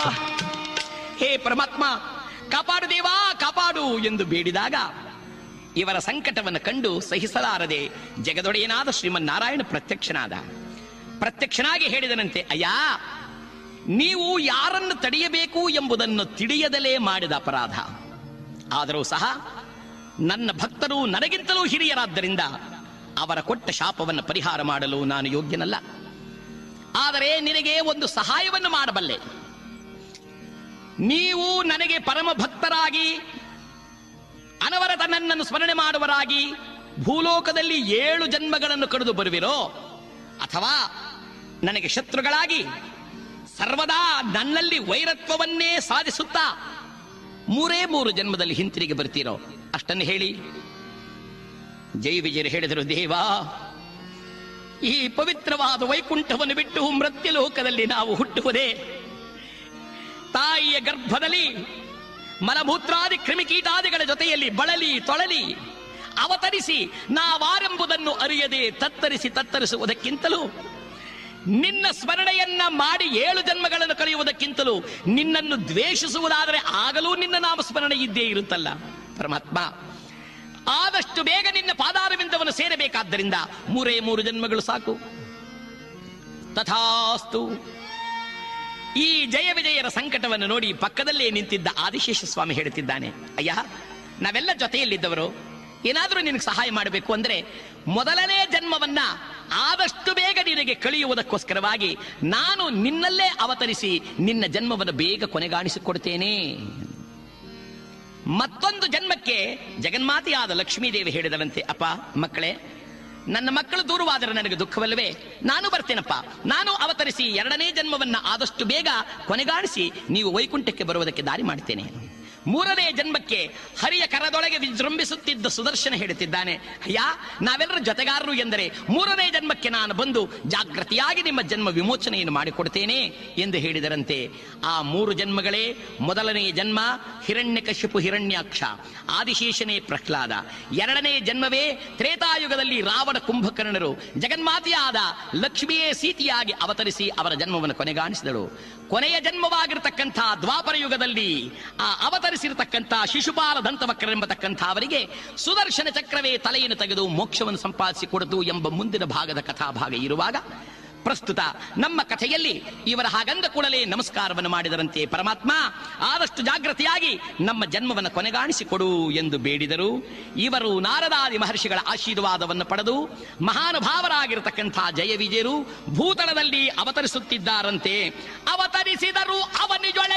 ಹೇ ಪರಮಾತ್ಮ ಕಾಪಾಡು ದೇವಾ ಕಾಪಾಡು ಎಂದು ಬೇಡಿದಾಗ ಇವರ ಸಂಕಟವನ್ನು ಕಂಡು ಸಹಿಸಲಾರದೆ ಜಗದೊಡೆಯನಾದ ಶ್ರೀಮನ್ನಾರಾಯಣ ಪ್ರತ್ಯಕ್ಷನಾದ ಪ್ರತ್ಯಕ್ಷನಾಗಿ ಹೇಳಿದನಂತೆ ಅಯ್ಯ ನೀವು ಯಾರನ್ನು ತಡೆಯಬೇಕು ಎಂಬುದನ್ನು ತಿಳಿಯದಲೇ ಮಾಡಿದ ಅಪರಾಧ ಆದರೂ ಸಹ ನನ್ನ ಭಕ್ತರು ನನಗಿಂತಲೂ ಹಿರಿಯರಾದ್ದರಿಂದ ಅವರ ಕೊಟ್ಟ ಶಾಪವನ್ನು ಪರಿಹಾರ ಮಾಡಲು ನಾನು ಯೋಗ್ಯನಲ್ಲ ಆದರೆ ನಿನಗೆ ಒಂದು ಸಹಾಯವನ್ನು ಮಾಡಬಲ್ಲೆ ನೀವು ನನಗೆ ಪರಮ ಭಕ್ತರಾಗಿ ಅನವರತ ನನ್ನನ್ನು ಸ್ಮರಣೆ ಮಾಡುವರಾಗಿ ಭೂಲೋಕದಲ್ಲಿ ಏಳು ಜನ್ಮಗಳನ್ನು ಕಡಿದು ಬರುವಿರೋ ಅಥವಾ ನನಗೆ ಶತ್ರುಗಳಾಗಿ ಸರ್ವದಾ ನನ್ನಲ್ಲಿ ವೈರತ್ವವನ್ನೇ ಸಾಧಿಸುತ್ತಾ ಮೂರೇ ಮೂರು ಜನ್ಮದಲ್ಲಿ ಹಿಂತಿರುಗಿ ಬರ್ತೀರೋ ಅಷ್ಟನ್ನು ಹೇಳಿ ಜೈ ವಿಜಯರು ಹೇಳಿದರು ದೇವಾ ಈ ಪವಿತ್ರವಾದ ವೈಕುಂಠವನ್ನು ಬಿಟ್ಟು ಮೃತ್ಯುಲೋಕದಲ್ಲಿ ನಾವು ಹುಟ್ಟುವುದೇ ತಾಯಿಯ ಗರ್ಭದಲ್ಲಿ ಮಲಮೂತ್ರಾದಿ ಕ್ರಿಮಿಕೀಟಾದಿಗಳ ಜೊತೆಯಲ್ಲಿ ಬಳಲಿ ತೊಳಲಿ ಅವತರಿಸಿ ನಾವಾರೆಂಬುದನ್ನು ಅರಿಯದೆ ತತ್ತರಿಸಿ ತತ್ತರಿಸುವುದಕ್ಕಿಂತಲೂ ನಿನ್ನ ಸ್ಮರಣೆಯನ್ನ ಮಾಡಿ ಏಳು ಜನ್ಮಗಳನ್ನು ಕಳೆಯುವುದಕ್ಕಿಂತಲೂ ನಿನ್ನನ್ನು ದ್ವೇಷಿಸುವುದಾದರೆ ಆಗಲೂ ನಿನ್ನ ನಾಮಸ್ಮರಣೆ ಇದ್ದೇ ಇರುತ್ತಲ್ಲ ಪರಮಾತ್ಮ ಆದಷ್ಟು ಬೇಗ ನಿನ್ನ ಪಾದಾರವಿಂದವನ್ನು ಸೇರಬೇಕಾದ್ದರಿಂದ ಮೂರೇ ಮೂರು ಜನ್ಮಗಳು ಸಾಕು ತಥಾಸ್ತು ಈ ಜಯ ವಿಜಯರ ಸಂಕಟವನ್ನು ನೋಡಿ ಪಕ್ಕದಲ್ಲೇ ನಿಂತಿದ್ದ ಆದಿಶೇಷ ಸ್ವಾಮಿ ಹೇಳುತ್ತಿದ್ದಾನೆ ಅಯ್ಯ ನಾವೆಲ್ಲ ಜೊತೆಯಲ್ಲಿದ್ದವರು ಏನಾದರೂ ನಿನಗೆ ಸಹಾಯ ಮಾಡಬೇಕು ಅಂದ್ರೆ ಮೊದಲನೇ ಜನ್ಮವನ್ನ ಆದಷ್ಟು ಬೇಗ ನಿನಗೆ ಕಳೆಯುವುದಕ್ಕೋಸ್ಕರವಾಗಿ ನಾನು ನಿನ್ನಲ್ಲೇ ಅವತರಿಸಿ ನಿನ್ನ ಜನ್ಮವನ್ನು ಬೇಗ ಕೊನೆಗಾಣಿಸಿಕೊಡ್ತೇನೆ ಮತ್ತೊಂದು ಜನ್ಮಕ್ಕೆ ಜಗನ್ಮಾತೆಯಾದ ಲಕ್ಷ್ಮೀದೇವಿ ಹೇಳಿದಳಂತೆ ಅಪ್ಪ ಮಕ್ಕಳೇ ನನ್ನ ಮಕ್ಕಳು ದೂರವಾದರೆ ನನಗೆ ದುಃಖವಲ್ಲವೇ ನಾನು ಬರ್ತೇನಪ್ಪ ನಾನು ಅವತರಿಸಿ ಎರಡನೇ ಜನ್ಮವನ್ನ ಆದಷ್ಟು ಬೇಗ ಕೊನೆಗಾಣಿಸಿ ನೀವು ವೈಕುಂಠಕ್ಕೆ ಬರುವುದಕ್ಕೆ ದಾರಿ ಮಾಡ್ತೇನೆ ಮೂರನೇ ಜನ್ಮಕ್ಕೆ ಹರಿಯ ಕರದೊಳಗೆ ವಿಜೃಂಭಿಸುತ್ತಿದ್ದ ಸುದರ್ಶನ ಹೇಳುತ್ತಿದ್ದಾನೆ ಅಯ್ಯ ನಾವೆಲ್ಲರೂ ಜೊತೆಗಾರರು ಎಂದರೆ ಮೂರನೇ ಜನ್ಮಕ್ಕೆ ನಾನು ಬಂದು ಜಾಗೃತಿಯಾಗಿ ನಿಮ್ಮ ಜನ್ಮ ವಿಮೋಚನೆಯನ್ನು ಮಾಡಿಕೊಡ್ತೇನೆ ಎಂದು ಹೇಳಿದರಂತೆ ಆ ಮೂರು ಜನ್ಮಗಳೇ ಮೊದಲನೇ ಜನ್ಮ ಹಿರಣ್ಯಕಶಿಪು ಹಿರಣ್ಯಾಕ್ಷ ಆದಿಶೇಷನೇ ಪ್ರಹ್ಲಾದ ಎರಡನೇ ಜನ್ಮವೇ ತ್ರೇತಾಯುಗದಲ್ಲಿ ರಾವಣ ಕುಂಭಕರ್ಣರು ಜಗನ್ಮಾತೆಯಾದ ಲಕ್ಷ್ಮಿಯೇ ಸೀತೆಯಾಗಿ ಅವತರಿಸಿ ಅವರ ಜನ್ಮವನ್ನು ಕೊನೆಗಾಣಿಸಿದಳು ಕೊನೆಯ ಜನ್ಮವಾಗಿರತಕ್ಕಂಥ ದ್ವಾಪರ ಯುಗದಲ್ಲಿ ಆ ಅವತರಿಸಿರತಕ್ಕಂಥ ಶಿಶುಪಾಲ ದಂತವಕ್ರೆಂಬತಕ್ಕಂಥ ಅವರಿಗೆ ಸುದರ್ಶನ ಚಕ್ರವೇ ತಲೆಯನ್ನು ತೆಗೆದು ಮೋಕ್ಷವನ್ನು ಸಂಪಾದಿಸಿಕೊಡದು ಎಂಬ ಮುಂದಿನ ಭಾಗದ ಕಥಾಭಾಗ ಇರುವಾಗ ಪ್ರಸ್ತುತ ನಮ್ಮ ಕಥೆಯಲ್ಲಿ ಇವರ ಹಾಗಂದ ಕೂಡಲೇ ನಮಸ್ಕಾರವನ್ನು ಮಾಡಿದರಂತೆ ಪರಮಾತ್ಮ ಆದಷ್ಟು ಜಾಗೃತಿಯಾಗಿ ನಮ್ಮ ಜನ್ಮವನ್ನು ಕೊನೆಗಾಣಿಸಿಕೊಡು ಎಂದು ಬೇಡಿದರು ಇವರು ನಾರದಾದಿ ಮಹರ್ಷಿಗಳ ಆಶೀರ್ವಾದವನ್ನು ಪಡೆದು ಮಹಾನುಭಾವರಾಗಿರತಕ್ಕಂಥ ಜಯ ವಿಜಯರು ಭೂತಳದಲ್ಲಿ ಅವತರಿಸುತ್ತಿದ್ದಾರಂತೆ ಅವತರಿಸಿದರು ಅವನಿಜೊಳಗೆ